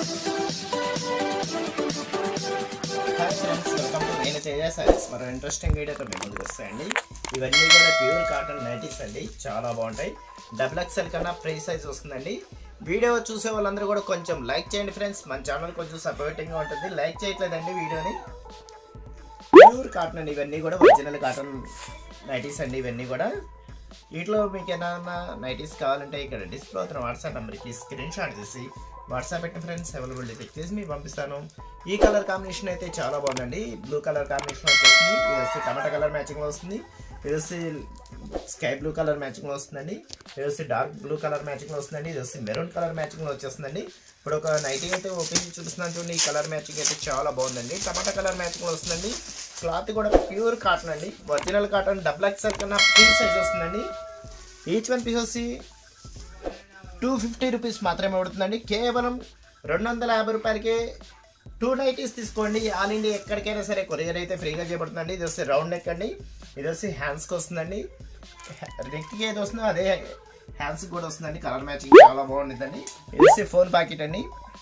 hi friends welcome to నేను తేజ సారీస్ మరో interesting వీడియోతో మేము ముందుకు వస్తాయండి ఇవన్నీ కూడా ప్యూర్ కాటన్ నైటీస్ అండి చాలా బాగుంటాయి డబుల్ ఎక్స్ఎల్ కన్నా ఫ్రీ సైజ్ వస్తుందండి వీడియో చూసే వాళ్ళందరూ కూడా కొంచెం లైక్ చేయండి ఫ్రెండ్స్ మన ఛానల్ కొంచెం సపోర్టింగ్గా ఉంటుంది లైక్ చేయట్లేదండి వీడియోని ప్యూర్ కాటన్ అండి ఇవన్నీ కూడా ఒరిజినల్ కాటన్ నైటీస్ అండి ఇవన్నీ కూడా వీటిలో మీకు ఏమైనా నైటీస్ కావాలంటే ఇక్కడ డిస్ప్లే అవుతున్న వాట్సాప్ నెంబర్కి స్క్రీన్ షాట్ తీసి వాట్సాప్ పెట్టిన ఫ్రెండ్స్ అవైలబిలిటీ చెక్ చేసి మీకు పంపిస్తాను ఈ కలర్ కాంబినేషన్ అయితే చాలా బాగుందండి బ్లూ కలర్ కాంబినేషన్ వచ్చేసింది ఇది వచ్చి టమాటా కలర్ మ్యాచింగ్లో వస్తుంది ఇది వచ్చి స్కై బ్లూ కలర్ మ్యాచింగ్లో వస్తుందండి ఇది వచ్చి డార్క్ బ్లూ కలర్ మ్యాచింగ్లో వస్తుందండి ఇది వచ్చి మెరూన్ కలర్ మ్యాచింగ్లో వచ్చేస్తుందండి ఇప్పుడు ఒక నైటీ అయితే ఓపెన్ చేసి చూపిస్తున్నాను చూడండి ఈ కలర్ మ్యాచింగ్ అయితే చాలా బాగుందండి టమాటా కలర్ మ్యాచింగ్లో వస్తుందండి క్లాత్ కూడా ప్యూర్ కాటన్ అండి ఒరిజినల్ కాటన్ డబుల్ ఎక్స్ఎల్ కన్నా ఫ్రీ సైజ్ వస్తుందండి ఈచ్ వన్ పీస్ వచ్చి టూ ఫిఫ్టీ రూపీస్ మాత్రమే పడుతుందండి కేవలం రెండు వందల యాభై రూపాయలకే టూ నైటీస్ తీసుకోండి ఆల్ ఇండియా ఎక్కడికైనా సరే కొరియర్ అయితే ఫ్రీగా చేయబడుతుందండి ఇది వస్తే రౌండ్ నెక్ అండి ఇది వచ్చి హ్యాండ్స్కి వస్తుందండి నెక్కి ఏది వస్తుందో అదే హ్యాండ్స్కి కూడా వస్తుందండి కలర్ మ్యాచింగ్ చాలా బాగుంటుందండి ఇది వచ్చి ఫోన్ ప్యాకెట్ అండి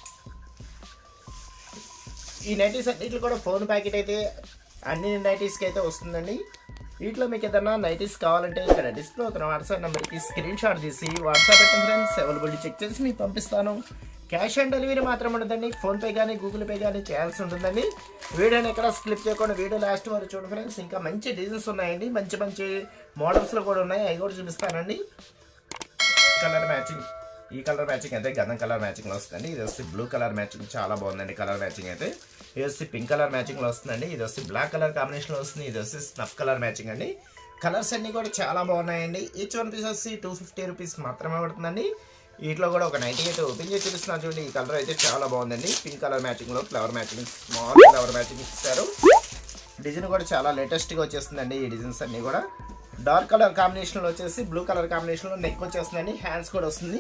ఈ నైటీస్ అన్నింటిలో కూడా ఫోన్ ప్యాకెట్ అయితే అన్ని నైటీస్కి అయితే వస్తుందండి వీటిలో మీకు ఏదైనా నైటీస్ కావాలంటే ఇక్కడ డిస్ప్లే అవుతున్న వాట్సాప్ నెంబర్కి స్క్రీన్ షాట్ తీసి వాట్సాప్ పెట్టిన ఫ్రెండ్స్ అవైలబిలిటీ చెక్ చేసి మీకు పంపిస్తాను క్యాష్ ఆన్ డెలివరీ మాత్రం ఉండదండి ఫోన్పే కానీ గూగుల్ పే కానీ చేయాల్సి ఉంటుందండి వీడియోని ఎక్కడ స్క్లిప్ చేయకుండా వీడియో లాస్ట్ వరకు చూడండి ఫ్రెండ్స్ ఇంకా మంచి డిజైన్స్ ఉన్నాయండి మంచి మంచి మోడల్స్లో కూడా ఉన్నాయి అవి కూడా చూపిస్తానండి కలర్ మ్యాచింగ్ ఈ కలర్ మ్యాచింగ్ అయితే గంధం కలర్ మ్యాచింగ్ లో వస్తుందండి ఇది వచ్చి బ్లూ కలర్ మ్యాచింగ్ చాలా బాగుందండి కలర్ మ్యాచింగ్ అయితే ఇది వచ్చి పింక్ కలర్ మ్యాచింగ్ లో వస్తుందండి ఇది వచ్చి బ్లాక్ కలర్ కాంబినేషన్ లో వస్తుంది ఇది వచ్చి స్నఫ్ కలర్ మ్యాచింగ్ అండి కలర్స్ అన్ని కూడా చాలా బాగున్నాయండి ఈచ్ వన్ పీస్ వచ్చి టూ ఫిఫ్టీ రూపీస్ మాత్రమే పడుతుందండి వీటిలో కూడా ఒక నైటీ అయితే ఓపెన్ చేసి చూపిస్తున్నాను చూడండి ఈ కలర్ అయితే చాలా బాగుందండి పింక్ కలర్ మ్యాచింగ్ లో flower matching small flower matching ఇస్తారు డిజైన్ కూడా చాలా లేటెస్ట్గా వచ్చేస్తుందండి ఈ డిజైన్స్ అన్ని కూడా డార్క్ కలర్ కాంబినేషన్లో వచ్చేసి బ్లూ కలర్ కాంబినేషన్లో నెక్ వచ్చేస్తుందండి హ్యాండ్స్ కూడా వస్తుంది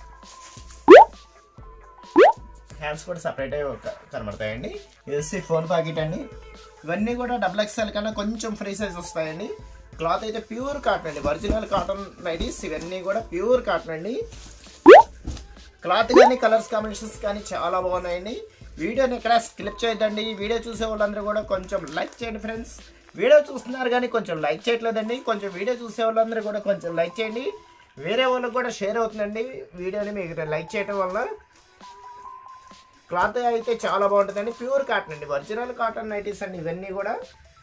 హ్యాండ్స్ కూడా సపరేట్ కనబడతాయండి ఇది వచ్చి ఫోన్ ప్యాకెట్ అండి ఇవన్నీ కూడా డబుల్ ఎక్స్ఎల్ కన్నా కొంచెం ఫ్రీ సైజ్ వస్తాయండి క్లాత్ అయితే ప్యూర్ కాటన్ అండి ఒరిజినల్ కాటన్ నైటీస్ ఇవన్నీ కూడా ప్యూర్ కాటన్ అండి క్లాత్ కానీ కలర్స్ కాంబినేషన్స్ కానీ చాలా బాగున్నాయండి వీడియోని ఎక్కడ స్క్లిప్ చేయొద్దండి వీడియో చూసే వాళ్ళందరూ కూడా కొంచెం లైక్ చేయండి ఫ్రెండ్స్ వీడియో చూస్తున్నారు కానీ కొంచెం లైక్ చేయట్లేదండి కొంచెం వీడియో చూసే వాళ్ళందరూ కూడా కొంచెం లైక్ చేయండి వేరే వాళ్ళకి కూడా షేర్ అవుతుందండి వీడియోని మీకు లైక్ చేయడం వల్ల క్లాత్ అయితే చాలా బాగుంటుందండి ప్యూర్ కాటన్ అండి ఒరిజినల్ కాటన్ నైటీస్ అండి ఇవన్నీ కూడా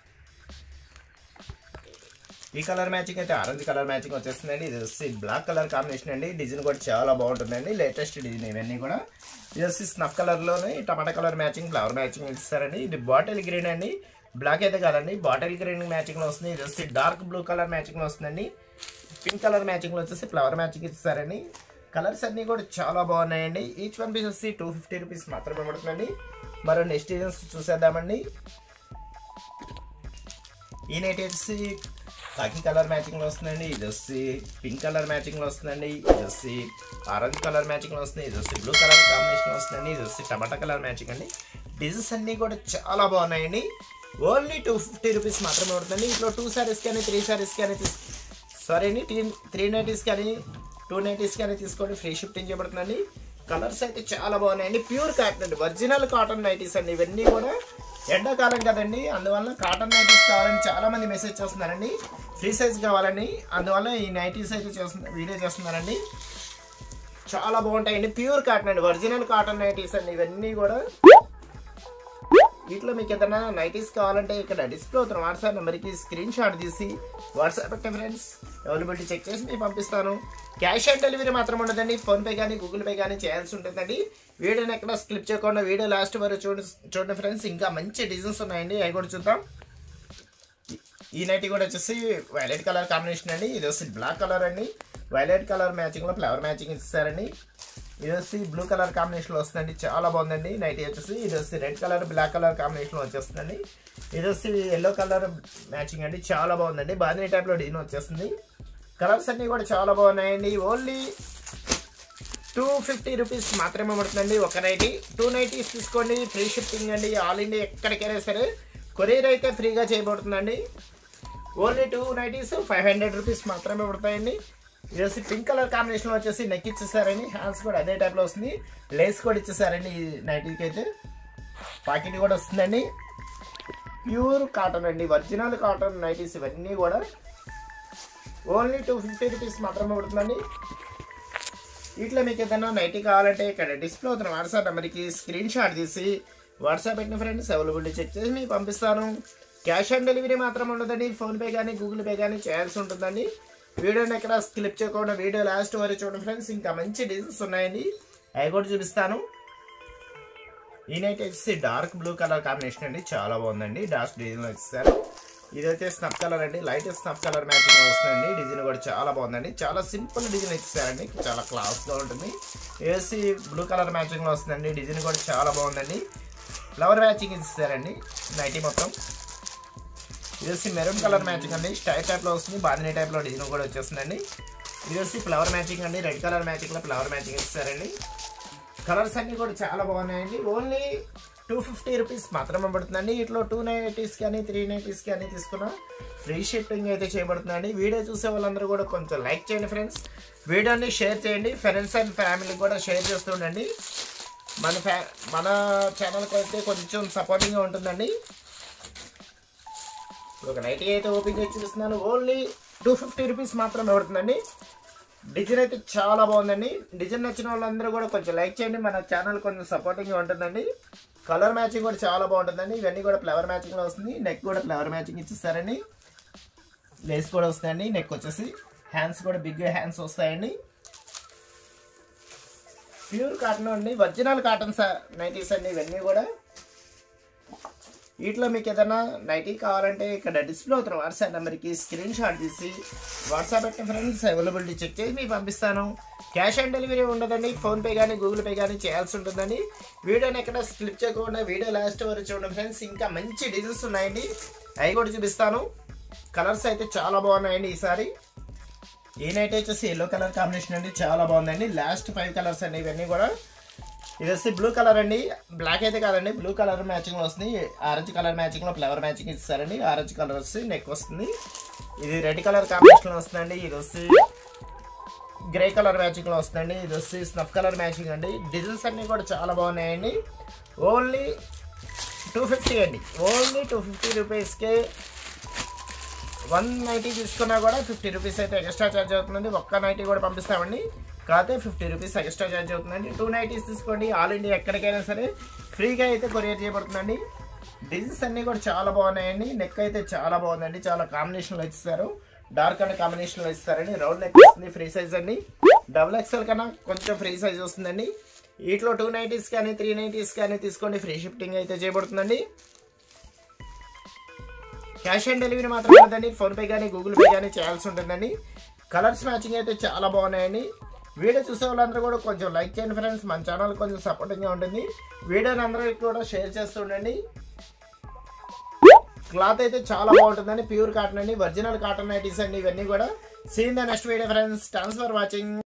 ఈ కలర్ మ్యాచింగ్ అయితే ఆరెంజ్ కలర్ మ్యాచింగ్ వచ్చేస్తుందండి ఇది వచ్చి బ్లాక్ కలర్ కాంబినేషన్ అండి డిజైన్ కూడా చాలా బాగుంటుందండి లేటెస్ట్ డిజైన్ ఇవన్నీ కూడా ఇది వచ్చి స్నఫ్ కలర్లోనే టమాటా కలర్ మ్యాచింగ్ ఫ్లవర్ మ్యాచింగ్ ఇస్తారండి ఇది బాటిల్ గ్రీన్ అండి బ్లాక్ అయితే కాదండి బాటిల్ గ్రీన్ మ్యాచింగ్లో వస్తుంది ఇది వచ్చి డార్క్ బ్లూ కలర్ మ్యాచింగ్లో వస్తుందండి పింక్ కలర్ మ్యాచింగ్లో వచ్చేసి ఫ్లవర్ మ్యాచింగ్ ఇస్తారండి కలర్స్ అన్నీ కూడా చాలా బాగున్నాయండి ఈచ్ వన్ పీస్ వచ్చి టూ ఫిఫ్టీ రూపీస్ మాత్రమే పడుతుందండి మరో నెక్స్ట్ డిజైన్స్ చూసేద్దామండి ఈ నైట్ వచ్చి కాకి కలర్ మ్యాచింగ్లో వస్తుందండి ఇది వచ్చి పింక్ కలర్ మ్యాచింగ్లో వస్తుందండి ఇది వచ్చి ఆరెంజ్ కలర్ మ్యాచింగ్లో వస్తుంది ఇది వచ్చి బ్లూ కలర్ కాంబినేషన్ వస్తుందండి ఇది వచ్చి టమాటా కలర్ మ్యాచింగ్ అండి డిజైన్స్ అన్నీ కూడా చాలా బాగున్నాయండి ఓన్లీ టూ ఫిఫ్టీ రూపీస్ మాత్రమే పడుతుంది ఇంట్లో టూ సారీస్ కానీ త్రీ సారీస్ కానీ తీస్ సారీ అండి త్రీ త్రీ నైటీస్ కానీ టూ నైటీస్ కానీ తీసుకోండి ఫ్రీ షిఫ్టింగ్ చేయబడుతుందండి కలర్స్ అయితే చాలా బాగున్నాయండి ప్యూర్ కాటన్ అండి ఒరిజినల్ కాటన్ నైటీస్ అండి ఇవన్నీ కూడా ఎండాకాలం కదండి అందువల్ల కాటన్ నైటీస్ కావాలని చాలా మంది మెసేజ్ చేస్తున్నారండి ఫ్రీ సైజ్ కావాలని అందువల్ల ఈ నైటీస్ అయితే చేస్తున్న వీడియో చేస్తున్నారండి చాలా బాగుంటాయండి ప్యూర్ కాటన్ అండి ఒరిజినల్ కాటన్ నైటీస్ అండి ఇవన్నీ కూడా వీటిలో మీకు ఏదైనా నైటీస్ కావాలంటే ఇక్కడ డిస్ప్లే అవుతున్న వాట్సాప్ నెంబర్కి స్క్రీన్ షాట్ తీసి వాట్సాప్ పెట్టే ఫ్రెండ్స్ అవైలబిలిటీ చెక్ చేసి మీకు పంపిస్తాను క్యాష్ ఆన్ డెలివరీ మాత్రం ఉండదండి ఫోన్పే కానీ గూగుల్ పే కానీ చేయాల్సి ఉంటుందండి వీడియోని ఎక్కడ స్క్లిప్ చేయకుండా వీడియో లాస్ట్ వరకు చూడ చూడండి ఫ్రెండ్స్ ఇంకా మంచి డిజైన్స్ ఉన్నాయండి అవి కూడా చూద్దాం ఈ నైటీ కూడా వచ్చేసి వైలెట్ కలర్ కాంబినేషన్ అండి ఇది వచ్చి బ్లాక్ కలర్ అండి వైలెట్ కలర్ మ్యాచింగ్లో ఫ్లవర్ మ్యాచింగ్ ఇస్తారండి ఇది వచ్చి బ్లూ కలర్ కాంబినేషన్లో వస్తుందండి చాలా బాగుందండి నైట్ వచ్చేసి ఇది వచ్చి రెడ్ కలర్ బ్లాక్ కలర్ కాంబినేషన్లో వచ్చేస్తుందండి ఇది వచ్చి ఎల్లో కలర్ మ్యాచింగ్ అండి చాలా బాగుందండి బాందిని టైప్లో డిజైన్ వచ్చేస్తుంది కలర్స్ అన్నీ కూడా చాలా బాగున్నాయండి ఓన్లీ టూ ఫిఫ్టీ రూపీస్ మాత్రమే పడుతుందండి ఒక నైటీ టూ నైటీస్ తీసుకోండి ఫ్రీ షిప్పింగ్ అండి ఆల్ ఇండియా ఎక్కడికైనా సరే కొరియర్ అయితే ఫ్రీగా చేయబడుతుందండి only two nighties five hundred rupees మాత్రమే పడతాయండి ఇది వచ్చి పింక్ కలర్ కాంబినేషన్ వచ్చేసి నెక్ ఇచ్చేసారని హ్యాండ్స్ కూడా అదే టైప్లో వస్తుంది లేస్ కూడా ఇచ్చేసారండి ఈ నైటీకి అయితే పాకెట్ కూడా వస్తుందండి ప్యూర్ కాటన్ అండి ఒరిజినల్ కాటన్ నైటీస్ ఇవన్నీ కూడా ఓన్లీ టూ ఫిఫ్టీ రూపీస్ మాత్రమే పడుతుందండి ఇట్లా మీకు ఏదైనా నైటీ కావాలంటే ఇక్కడ డిస్ప్లే అవుతున్న వాట్సాప్ నెంబర్కి స్క్రీన్ షాట్ తీసి వాట్సాప్ పెట్టిన ఫ్రెండ్స్ అవైలబిలిటీ చెక్ చేసి మీకు పంపిస్తాను క్యాష్ ఆన్ డెలివరీ మాత్రం ఉండదండి ఫోన్పే కానీ గూగుల్ పే కానీ చేయాల్సి ఉంటుందండి వీడియోని ఎక్కడ స్కిప్ చేయకుండా వీడియో లాస్ట్ వరకు చూడండి ఫ్రెండ్స్ ఇంకా మంచి డిజైన్స్ ఉన్నాయండి అవి కూడా చూపిస్తాను ఈ నైట్ వచ్చేసి డార్క్ బ్లూ కలర్ కాంబినేషన్ అండి చాలా బాగుందండి డార్క్ డిజైన్ ఇస్తారు ఇది అయితే స్నప్ కలర్ అండి లైట్ స్నప్ కలర్ మ్యాచింగ్ వస్తుందండి డిజైన్ కూడా చాలా బాగుందండి చాలా సింపుల్ డిజైన్ ఇచ్చారండి చాలా క్లాస్గా ఉంటుంది ఏసీ బ్లూ కలర్ మ్యాచింగ్లో వస్తుందండి డిజైన్ కూడా చాలా బాగుందండి ఫ్లవర్ మ్యాచింగ్ ఇచ్చారండి నైటీ మొత్తం ఇది వచ్చి మెరూన్ కలర్ మ్యాచింగ్ అండి స్టైల్ టైప్లో వస్తుంది బాందినీ టైప్లో డిజైన్ కూడా వచ్చేస్తుందండి ఇది వచ్చి ఫ్లవర్ మ్యాచింగ్ అండి రెడ్ కలర్ మ్యాచింగ్లో ఫ్లవర్ మ్యాచింగ్ ఇస్తారండి కలర్స్ అన్నీ కూడా చాలా బాగున్నాయండి ఓన్లీ టూ ఫిఫ్టీ రూపీస్ మాత్రమే పడుతుందండి ఇట్లో టూ నైటీస్ కానీ త్రీ నైటీస్ కానీ తీసుకున్నా ఫ్రీ షిప్పింగ్ అయితే చేయబడుతుందండి వీడియో చూసే వాళ్ళందరూ కూడా కొంచెం లైక్ చేయండి ఫ్రెండ్స్ వీడియోని షేర్ చేయండి ఫ్రెండ్స్ అండ్ ఫ్యామిలీకి కూడా షేర్ చేస్తూ ఉండండి మన ఫ్యా మన ఛానల్కి అయితే కొంచెం సపోర్టింగ్గా ఉంటుందండి ఒక నైటీ అయితే ఓపెన్ చేసి చూపిస్తున్నాను ఓన్లీ టూ ఫిఫ్టీ రూపీస్ మాత్రమే పడుతుందండి డిజైన్ అయితే చాలా బాగుందండి డిజైన్ నచ్చిన వాళ్ళందరూ కూడా కొంచెం లైక్ చేయండి మన ఛానల్ కొంచెం సపోర్టింగ్గా ఉంటుందండి కలర్ మ్యాచింగ్ కూడా చాలా బాగుంటుందండి ఇవన్నీ కూడా ఫ్లవర్ మ్యాచింగ్లో వస్తుంది నెక్ కూడా ఫ్లవర్ మ్యాచింగ్ ఇచ్చిస్తారండి లేస్ కూడా వస్తాయండి నెక్ వచ్చేసి హ్యాండ్స్ కూడా బిగ్ హ్యాండ్స్ వస్తాయండి ప్యూర్ కాటన్ అండి ఒరిజినల్ కాటన్ నైటీస్ అండి ఇవన్నీ కూడా వీటిలో మీకు ఏదైనా నైటీ కావాలంటే ఇక్కడ డిస్ప్లే అవుతున్న వాట్సాప్ నెంబర్కి స్క్రీన్ షాట్ తీసి వాట్సాప్ పెట్టిన ఫ్రెండ్స్ అవైలబిలిటీ చెక్ చేసి మీకు పంపిస్తాను క్యాష్ ఆన్ డెలివరీ ఉండదండి ఫోన్పే కానీ గూగుల్ పే కానీ చేయాల్సి ఉంటుందండి వీడియోని ఎక్కడ స్క్లిప్ చేయకుండా వీడియో లాస్ట్ వరకు చూడండి ఫ్రెండ్స్ ఇంకా మంచి డిజైన్స్ ఉన్నాయండి అవి కూడా చూపిస్తాను కలర్స్ అయితే చాలా బాగున్నాయండి ఈసారి ఈ నైట్ వచ్చేసి ఎల్లో కలర్ కాంబినేషన్ అండి చాలా బాగుందండి లాస్ట్ ఫైవ్ కలర్స్ అండి ఇవన్నీ కూడా ఇది వచ్చి బ్లూ కలర్ అండి బ్లాక్ అయితే కాదండి బ్లూ కలర్ మ్యాచింగ్ లో వస్తుంది ఆరెంజ్ కలర్ మ్యాచింగ్ లో ఫ్లవర్ మ్యాచింగ్ ఇస్తారండి ఆరెంజ్ కలర్ వచ్చి నెక్ వస్తుంది ఇది రెడ్ కలర్ కాంబినేషన్ లో వస్తుందండి ఇది వచ్చి గ్రే కలర్ మ్యాచింగ్ లో వస్తుందండి ఇది వచ్చి స్నఫ్ కలర్ మ్యాచింగ్ అండి డిజైన్స్ అన్ని కూడా చాలా బాగున్నాయండి ఓన్లీ టూ ఫిఫ్టీ అండి ఓన్లీ టూ ఫిఫ్టీ రూపీస్కే వన్ నైటీ తీసుకున్నా కూడా ఫిఫ్టీ రూపీస్ అయితే ఎక్స్ట్రా ఛార్జ్ అవుతుందండి ఒక్క నైటీ కూడా పంపిస్తామండి కాకపోతే ఫిఫ్టీ రూపీస్ ఎక్స్ట్రా ఛార్జ్ అవుతుందండి టూ నైటీస్ తీసుకోండి ఆల్ ఇండియా ఎక్కడికైనా సరే ఫ్రీగా అయితే కొరియర్ చేయబడుతుందండి డిజైన్స్ అన్నీ కూడా చాలా బాగున్నాయండి నెక్ అయితే చాలా బాగుందండి చాలా కాంబినేషన్లో ఇస్తారు డార్క్ అండ్ కాంబినేషన్లో ఇస్తారండి రౌండ్ నెక్ వస్తుంది ఫ్రీ సైజ్ అండి డబుల్ ఎక్స్ఎల్ కన్నా కొంచెం ఫ్రీ సైజ్ వస్తుందండి వీటిలో టూ నైటీస్ కానీ త్రీ నైటీస్ కానీ తీసుకోండి ఫ్రీ షిఫ్టింగ్ అయితే చేయబడుతుందండి క్యాష్ ఆన్ డెలివరీ మాత్రం ఉండదండి ఫోన్పే కానీ గూగుల్ పే కానీ చేయాల్సి ఉంటుందండి కలర్స్ మ్యాచింగ్ అయితే చాలా బాగున్నాయండి వీడియో చూసే వాళ్ళందరూ కూడా కొంచెం లైక్ చేయండి ఫ్రెండ్స్ మన ఛానల్ కొంచెం సపోర్టింగ్గా ఉంటుంది వీడియోని అందరికీ కూడా షేర్ చేస్తూ ఉండండి క్లాత్ అయితే చాలా బాగుంటుందండి ప్యూర్ కాటన్ అండి ఒరిజినల్ కాటన్ నైటీస్ అండి ఇవన్నీ కూడా see in the next video friends thanks for watching